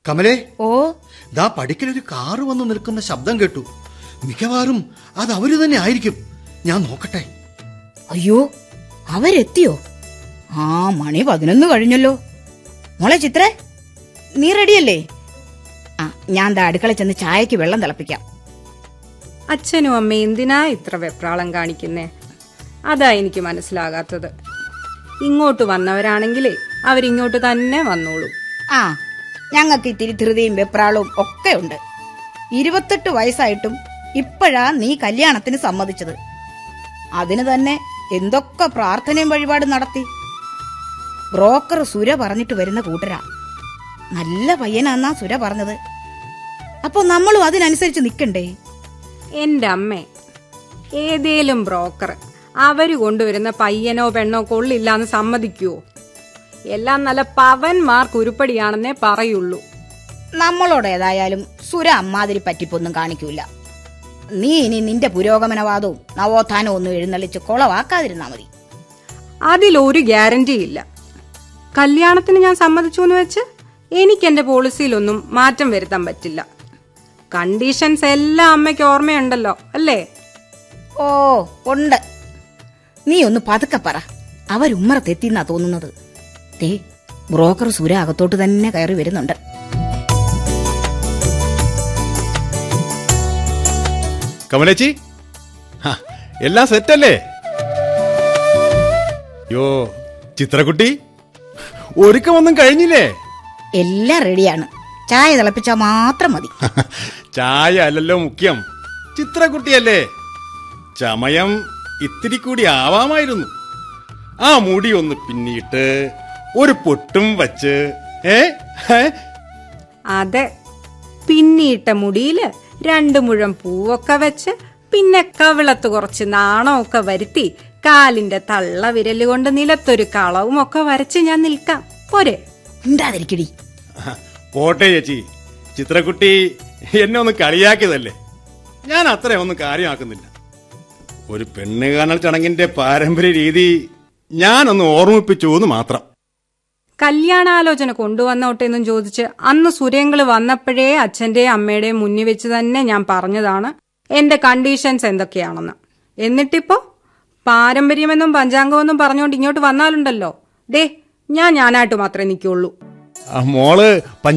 കമലേ ഓ ദാ പടിക്കലൊരു കാറ് വന്ന് നിൽക്കുന്ന ശബ്ദം കേട്ടു മിക്കവാറും അത് അവര് തന്നെ ആയിരിക്കും ഞാൻ നോക്കട്ടെ അയ്യോ അവരെത്തിയോ ആ മണി പതിനൊന്ന് കഴിഞ്ഞല്ലോ മോളെ ചിത്രേ നീ റെഡിയല്ലേ ആ ഞാൻ ദാ അടുക്കള ചെന്ന് ചായക്ക് വെള്ളം തിളപ്പിക്കാം അച്ഛനും അമ്മയും എന്തിനാ ഇത്ര വെപ്രാളം കാണിക്കുന്നേ അതാ എനിക്ക് മനസ്സിലാകാത്തത് ഇങ്ങോട്ട് വന്നവരാണെങ്കിലേ അവരിങ്ങോട്ട് തന്നെ വന്നോളൂ ആ ഞങ്ങൾക്ക് ഇത്തിരി ധൃതിയും വെപ്രാളവും ഒക്കെ ഉണ്ട് ഇരുപത്തെട്ട് വയസ്സായിട്ടും ഇപ്പോഴാ നീ കല്യാണത്തിന് സമ്മതിച്ചത് അതിന് തന്നെ എന്തൊക്കെ പ്രാർത്ഥനയും വഴിപാടും നടത്തി ബ്രോക്കർ സുര പറഞ്ഞിട്ട് വരുന്ന കൂട്ടരാ നല്ല പയ്യനാന്നാ സുര പറഞ്ഞത് അപ്പൊ നമ്മളും അതിനനുസരിച്ച് നിക്കണ്ടേ എന്റെ അമ്മേ ഏതേലും ബ്രോക്കർ അവര് കൊണ്ടുവരുന്ന പയ്യനോ പെണ്ണോ കൊള്ളില്ലാന്ന് സമ്മതിക്കുവോ എല്ലാം നല്ല പവന്മാർക്ക് ഉരുപ്പടിയാണെന്നേ പറയുള്ളൂ നമ്മളോട് ഏതായാലും സുര അമ്മാതിരി പറ്റിപ്പൊന്നും കാണിക്കൂല നീ ഇനി നിന്റെ പുരോഗമനവാദവും നവോത്ഥാനവും ഒന്നും എഴുന്നള്ളിച്ച് കൊളവാക്കാതിരുന്നാ മതി അതിലൊരു ഗ്യാരണ്ടി ഇല്ല കല്യാണത്തിന് ഞാൻ സമ്മതിച്ചു എന്ന് വെച്ച് എനിക്ക് എന്റെ പോളിസിയിലൊന്നും മാറ്റം വരുത്താൻ പറ്റില്ല കണ്ടീഷൻസ് എല്ലാം അമ്മയ്ക്ക് ഓർമ്മയുണ്ടല്ലോ അല്ലേ ഓ ഉണ്ട് നീ ഒന്ന് പതുക്കെ പറ അവരുമ്മറത്തെത്തിന്നാ തോന്നുന്നത് ദേ ബ്രോക്കർ സുര അകത്തോട്ട് തന്നെ കയറി വരുന്നുണ്ട് കമലേച്ചി ഹ, എല്ലാം സെറ്റല്ലേ യോ ചിത്രക്കുട്ടി ഒരുക്കമൊന്നും കഴിഞ്ഞില്ലേ എല്ലാം റെഡിയാണ് ചായ തിളപ്പിച്ചാൽ മാത്രം മതി ചായ അല്ലല്ലോ മുഖ്യം ചിത്രക്കുട്ടിയല്ലേ ചമയം ഇത്തിരി കൂടി ആവാമായിരുന്നു ആ മുടി ഒന്ന് പിന്നിട്ട് ഒരു പൊട്ടും വച്ച് ഏ ഹേ? അതെ പിന്നിയിട്ട മുടിയില് രണ്ടു മുഴം പൂവൊക്കെ വെച്ച് പിന്നെ കവിളത്ത് കുറച്ച് നാണമൊക്കെ വരുത്തി കാലിന്റെ തള്ള വിരല് കൊണ്ട് നിലത്തൊരു കളവും ഒക്കെ വരച്ച് ഞാൻ നിൽക്കാം പോരെ ഉണ്ടാതിരിക്കടി പോട്ടെ ചേച്ചി ചിത്രക്കുട്ടി എന്നെ ഒന്ന് കളിയാക്കിയതല്ലേ ഞാൻ അത്രയൊന്നും കാര്യമാക്കുന്നില്ല ഒരു പെണ്ണ് കാണൽ ചടങ്ങിന്റെ പാരമ്പര്യ രീതി ഞാനൊന്ന് ഓർമ്മിപ്പിച്ചു എന്ന് മാത്രം കല്യാണാലോചന കൊണ്ടുവന്നോട്ടെ എന്നും ചോദിച്ച് അന്ന് സുരേങ്ങള് വന്നപ്പോഴേ അച്ഛന്റെയും അമ്മയുടെയും മുന്നിൽ വെച്ച് തന്നെ ഞാൻ പറഞ്ഞതാണ് എന്റെ കണ്ടീഷൻസ് എന്തൊക്കെയാണെന്ന് എന്നിട്ടിപ്പോ പാരമ്പര്യമെന്നും പഞ്ചാംഗമെന്നും പറഞ്ഞുകൊണ്ട് ഇങ്ങോട്ട് വന്നാലുണ്ടല്ലോ ദേ ഞാൻ ഞാനായിട്ട് മാത്രമേ നിൽക്കുള്ളൂ ആ മോള്